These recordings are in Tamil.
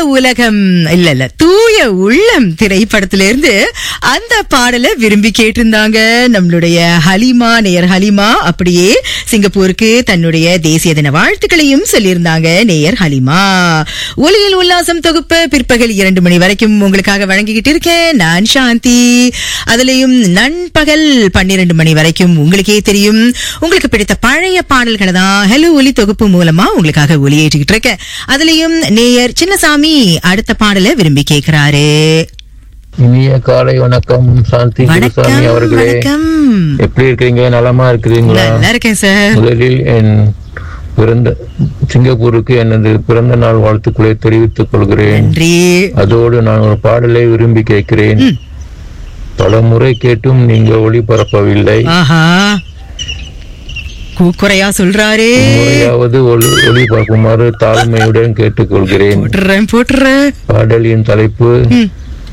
உலகம் இல்ல இல்ல தூய உள்ளம் திரைப்படத்திலிருந்து அந்த பாடலை விரும்பி கேட்டிருந்தாங்க நம்மளுடைய ஹலிமா நேயர் ஹலிமா அப்படியே சிங்கப்பூருக்கு தன்னுடைய தேசிய தின வாழ்த்துக்களையும் சொல்லியிருந்தாங்க நேயர் ஹலிமா ஒலியில் உல்லாசம் தொகுப்பு பிற்பகல் இரண்டு மணி வரைக்கும் உங்களுக்காக வழங்கிக்கிட்டு இருக்கேன் நான் சாந்தி அதுலயும் நண்பகல் பன்னிரண்டு மணி வரைக்கும் உங்களுக்கே தெரியும் உங்களுக்கு பிடித்த பழைய பாடல்களை தான் ஹலோ ஒலி தொகுப்பு மூலமா உங்களுக்காக ஒலியேற்றிக்கிட்டு இருக்கேன் அதுலயும் நேயர் சின்னசாமி அடுத்த பாடலை விரும்பி கேக்குறாரு இனிய காலை வணக்கம் சாந்தி வணக்கம் குருசாமி அவர்களே வணக்கம் எப்படி இருக்கீங்க நலமா இருக்கிறீங்களா நல்லா இருக்கேன் சார் முதலில் என் பிறந்த சிங்கப்பூருக்கு எனது பிறந்த நாள் வாழ்த்துக்களை தெரிவித்துக் கொள்கிறேன் நன்றி அதோடு நான் ஒரு பாடலை விரும்பி கேட்கிறேன் பல முறை கேட்டும் நீங்க ஒளிபரப்பவில்லை ஆஹா கூக்குறையா சொல்றாரே முறையாவது ஒளி ஒளிபரப்புமாறு தாழ்மையுடன் கேட்டுக்கொள்கிறேன் போட்டுறேன் போட்டுறேன் பாடலின் தலைப்பு ம்.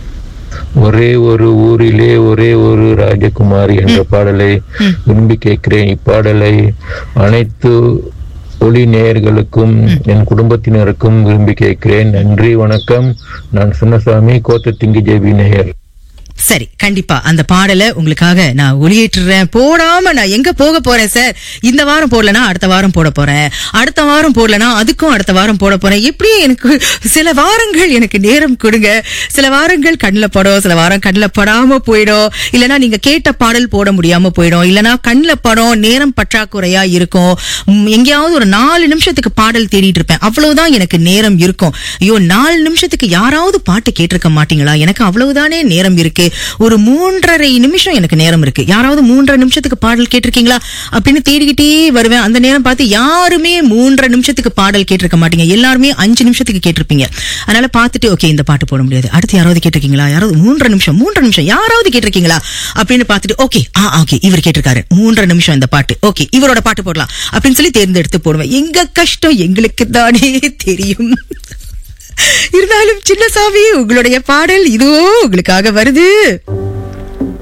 ஒரே ஒரு ஊரிலே ஒரே ஒரு ராஜகுமாரி என்ற பாடலை விரும்பி கேட்கிறேன் இப்பாடலை அனைத்து ஒளி நேயர்களுக்கும் என் குடும்பத்தினருக்கும் விரும்பி கேட்கிறேன் நன்றி வணக்கம் நான் சின்னசாமி கோத்தத்திங்கி ஜேபி நேயர் சரி கண்டிப்பா அந்த பாடலை உங்களுக்காக நான் ஒளியேற்றுறேன் போடாம நான் எங்க போக போறேன் சார் இந்த வாரம் போடலனா அடுத்த வாரம் போட போறேன் அடுத்த வாரம் போடலனா அதுக்கும் அடுத்த வாரம் போட போறேன் இப்படியே எனக்கு சில வாரங்கள் எனக்கு நேரம் கொடுங்க சில வாரங்கள் கண்ணில் படும் சில வாரம் கண்ணில் படாம போயிடும் இல்லனா நீங்க கேட்ட பாடல் போட முடியாம போயிடும் இல்லனா கண்ணில் படம் நேரம் பற்றாக்குறையா இருக்கும் ம், எங்கேயாவது ஒரு நாலு நிமிஷத்துக்கு பாடல் தேடிட்டு இருப்பேன் அவ்வளவுதான் எனக்கு நேரம் இருக்கும் ஐயோ நாலு நிமிஷத்துக்கு யாராவது பாட்டு கேட்டிருக்க மாட்டீங்களா எனக்கு அவ்வளவுதானே நேரம் இருக்கு ஒரு மூன்றரை நிமிஷம் எனக்கு நேரம் இருக்கு யாராவது மூன்றரை நிமிஷத்துக்கு பாடல் கேட்டிருக்கீங்களா அப்படின்னு தேடிக்கிட்டே வருவேன் அந்த நேரம் பார்த்து யாருமே மூன்றரை நிமிஷத்துக்கு பாடல் கேட்டிருக்க மாட்டீங்க எல்லாருமே அஞ்சு நிமிஷத்துக்கு கேட்டிருப்பீங்க அதனால பார்த்துட்டு ஓகே இந்த பாட்டு போட முடியாது அடுத்து யாராவது கேட்டிருக்கீங்களா யாராவது மூன்றரை நிமிஷம் மூன்றரை நிமிஷம் யாராவது கேட்டிருக்கீங்களா அப்படின்னு பார்த்துட்டு ஓகே ஆ ஓகே இவர் கேட்டிருக்காரு மூன்றரை நிமிஷம் இந்த பாட்டு ஓகே இவரோட பாட்டு போடலாம் அப்படின்னு சொல்லி தேர்ந்தெடுத்து போடுவேன் எங்க கஷ்டம் எங்களுக்கு தானே தெரியும் இருந்தாலும் சின்னசாமி உங்களுடைய பாடல் இதோ உங்களுக்காக வருது